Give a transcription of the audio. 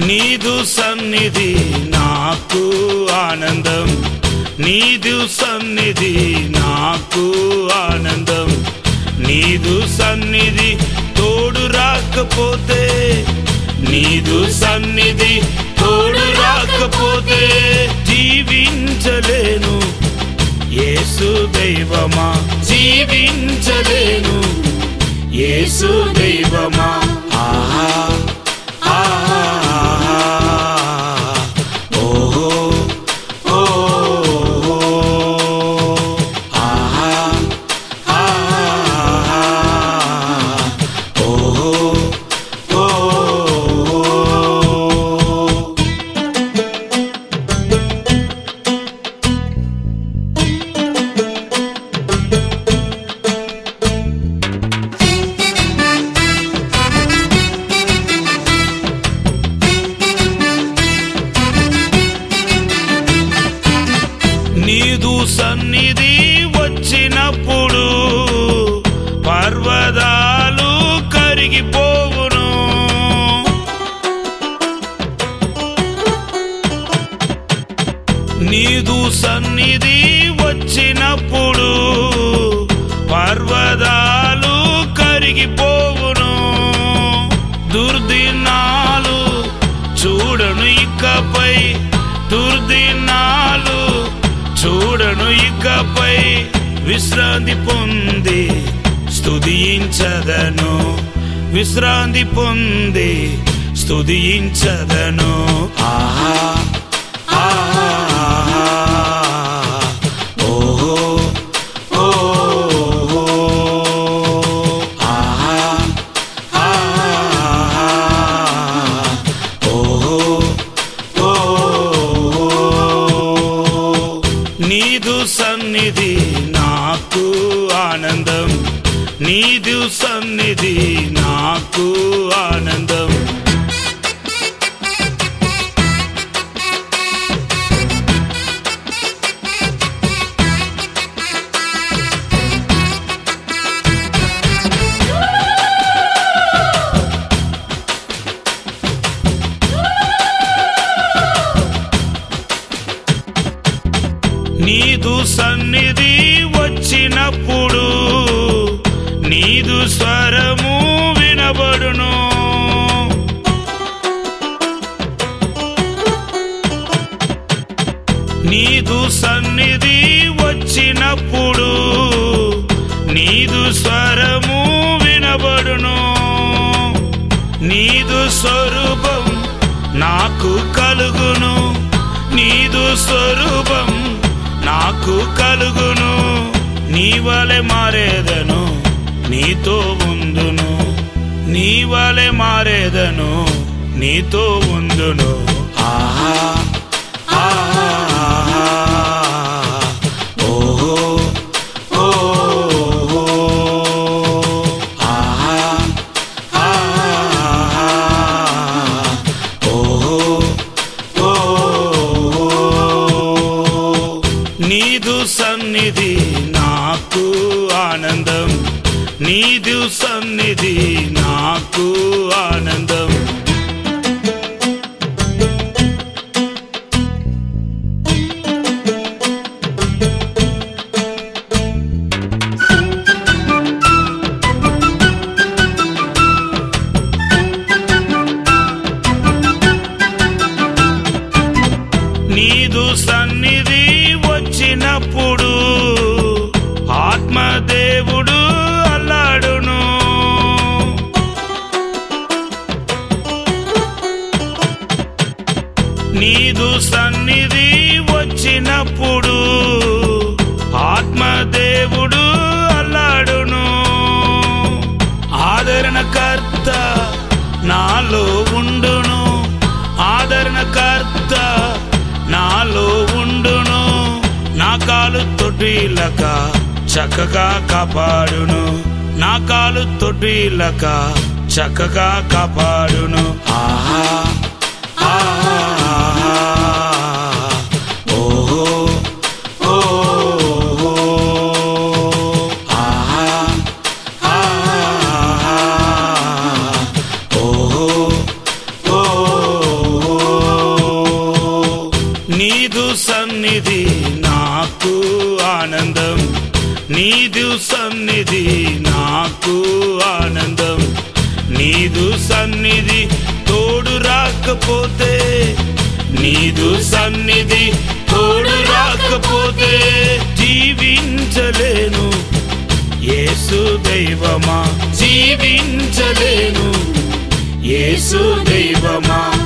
నీదు సన్నిధి నాకు ఆనందం నీదు సన్నిధి నాకు ఆనందం నీదు సన్నిధి తోడు రాకపోతే నీదు సన్నిధి తోడు రాకపోతే జీవించలేను యేసు దైవమా జీవించలేను యేసు దైవమా ఆహా ఆహా ఓహో ఓహో ఆహా ఆహా ఓహో ఓహో నీదు సన్నిధి వచ్చినప్పుడు పర్వతాలు కరిగిపోవును నీదు సన్నిధి వచ్చినప్పుడు పర్వతాలు కరిగిపోవును దుర్దినాలు చూడను ఇకపై దుర్దినాలు చూడను ఇకపై విశ్రాంతి పొంది స్తుతించదను విశ్రాంతి పొంది స్తుతించదను ఆహా ఆహా ఓహో ఓహో ఆహా ఆహా ఓహో ఓహో నీదు సన్నిధి నాకు ఆనందం నీదు సన్నిధి నాకు ఆనందం నీదు సన్నిధి వచ్చినప్పుడు నీదు స్వరము వినబడును నీదు సన్నిధి వచ్చినప్పుడు నీదు స్వరము వినబడును నీదు స్వరూపం నాకు కలుగును నీదు స్వరూపం నాకు కలుగును నీ వలె మారేదను నీతో ఉందును నీ వలె మారేదను నీతో ఉందును ఆహా ఆహా ఓహో ఓహో ఆహా ఆహా ఓహో ఓహో నీదు సన్నిధి నాకు ఆనందం నీదు సన్నిధి నాకు ఆనందం నీదు సన్నిధి వచ్చినప్పుడు ఆత్మదేవుడు అల్లాడును నీదు సన్నిధి వచ్చినప్పుడు ఆత్మదేవుడు అల్లాడును ఆదరణకర్త నాలో ఉండును ఆదరణకర్త నాలో ఉండును నా కాలు తొట్టిలక చక్కగా కాపాడును నా కాలు తొట్టిలక చక్కగా కాపాడును ఆహా ఆహా ఓహో ఓహో ఆహా ఆహా ఓహో ఓహో నీదు సన్నిధి నాకు ఆనందం నీదు సన్నిధి తోడు రాకపోతే నీదు సన్నిధి తోడు రాకపోతే జీవించలేను యేసు దైవమా జీవించలేను యేసు దైవమా